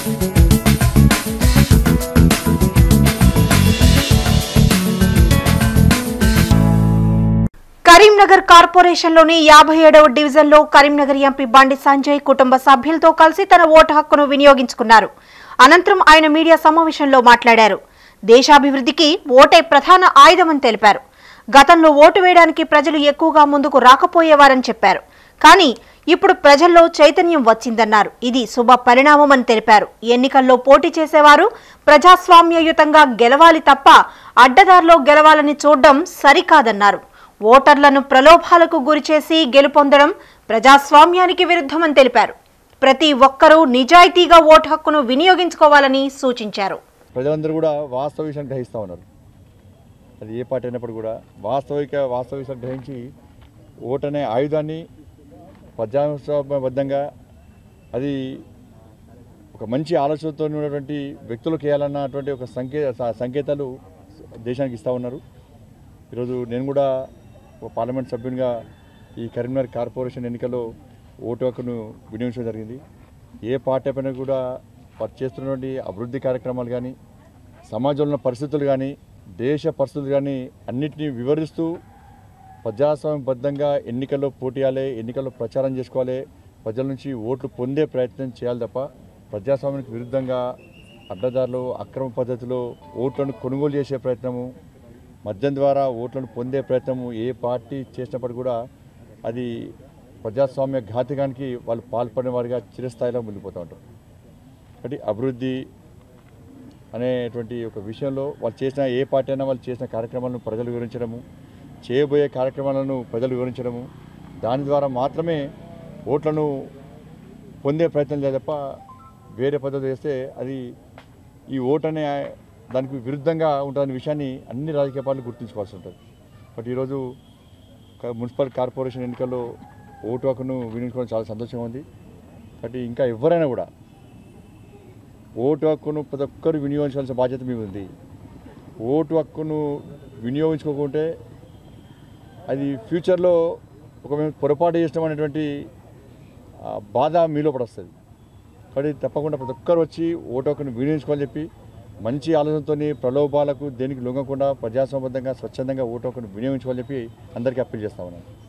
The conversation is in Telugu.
కరీంనగర్ కార్పొరేషన్లోని యాభై ఏడవ డివిజన్లో కరీంనగర్ ఎంపీ బండి సంజయ్ కుటుంబ సభ్యులతో కలిసి తన ఓటు హక్కును వినియోగించుకున్నారు అనంతరం ఆయన మీడియా సమావేశంలో మాట్లాడారు దేశాభివృద్ధికి ఓటే ప్రధాన ఆయుధమని తెలిపారు గతంలో ఓటు వేయడానికి ప్రజలు ఎక్కువగా ముందుకు రాకపోయేవారని చెప్పారు కానీ ఇప్పుడు ప్రజల్లో చైతన్యం వచ్చిందన్నారు ఇది శుభ పరిణామమని తెలిపారు ఎన్నికల్లో పోటీ చేసేవారు ప్రజాస్వామ్యయుతంగా గెలవాలి తప్ప అడ్డదారిలో గెలవాలని చూడడం సరికాదన్నారు ఓటర్లను ప్రలోభాలకు గురిచేసి గెలుపొందడం ప్రజాస్వామ్యానికి విరుద్ధమని తెలిపారు ప్రతి ఒక్కరూ నిజాయితీగా ఓటు హక్కును వినియోగించుకోవాలని సూచించారు ప్రజలందరూ కూడా వాస్తవ విషయాన్ని గ్రహిస్తూ ఉన్నారు అది ఏ పార్టీ అయినప్పుడు కూడా వాస్తవిక వాస్తవ విషయాన్ని గ్రహించి ఓటు అనే ఆయుధాన్ని ప్రజాస్వామ్యబద్ధంగా అది ఒక మంచి ఆలోచనతో ఉన్నటువంటి వ్యక్తులకు వేయాలన్నటువంటి ఒక సంకే స- సంకేతాలు దేశానికి ఇస్తూ ఉన్నారు ఈరోజు నేను కూడా ఒక పార్లమెంట్ సభ్యునిగా ఈ కరీంనగర్ కార్పొరేషన్ ఎన్నికల్లో ఓటు హక్కును వినియోగించడం జరిగింది ఏ పార్టీ పైన కూడా వారు చేస్తున్నటువంటి అభివృద్ధి కార్యక్రమాలు కానీ సమాజంలో ఉన్న పరిస్థితులు కానీ దేశ పరిస్థితులు కానీ అన్నిటినీ వివరిస్తూ ప్రజాస్వామ్యబద్ధంగా ఎన్నికల్లో పోటీయాలి ఎన్నికల్లో ప్రచారం చేసుకోవాలి ప్రజల నుంచి ఓట్లు పొందే ప్రయత్నం చేయాలి తప్ప ప్రజాస్వామ్యానికి విరుద్ధంగా అడ్డదారులు అక్రమ పద్ధతిలో ఓట్లను కొనుగోలు చేసే ప్రయత్నము మద్యం ద్వారా ఓట్లను పొందే ప్రయత్నము ఏ పార్టీ చేసినప్పుడు కూడా అది ప్రజాస్వామ్య ఘాతకానికి వాళ్ళు పాల్పడిన వారిగా చిరస్థాయిలో మిగిలిపోతూ ఉంటారు కాబట్టి అభివృద్ధి అనేటువంటి ఒక విషయంలో వాళ్ళు చేసిన ఏ పార్టీ అయినా వాళ్ళు చేసిన కార్యక్రమాలను ప్రజలు వివరించడము చేయబోయే కార్యక్రమాలను ప్రజలు వివరించడము దాని ద్వారా మాత్రమే ఓట్లను పొందే ప్రయత్నం లేదు తప్ప వేరే పద్ధతి చేస్తే అది ఈ ఓటు అనే దానికి విరుద్ధంగా ఉంటుందనే విషయాన్ని అన్ని రాజకీయ పార్టీలు గుర్తుంచుకోవాల్సి ఉంటుంది బట్ ఈరోజు క- మున్సిపల్ కార్పొరేషన్ ఎన్నికల్లో ఓటు హక్కును వినియోగించుకోవడం చాలా సంతోషంగా ఉంది కాబట్టి ఇంకా ఎవరైనా కూడా ఓటు హక్కును ప్రతి ఒక్కరు వినియోగించాల్సిన బాధ్యత మీ ఉంది ఓటు హక్కును వినియోగించుకోకుంటే అది ఫ్యూచర్లో ఒక మేము పొరపాటు చేస్తాం అనేటువంటి ఆ, బాధ మీలో పడొస్తుంది కాబట్టి తప్పకుండా ప్రతి ఒక్కరు వచ్చి ఓటు హక్కును వినియోగించుకోవాలని చెప్పి మంచి ఆలోచనతో ప్రలోభాలకు దేనికి లొంగకుండా ప్రజాస్వామ్యబద్ధంగా స్వచ్ఛందంగా ఓటు హక్కును వినియోగించుకోవాలని చెప్పి అందరికీ అప్పీల్ చేస్తా ఉన్నాను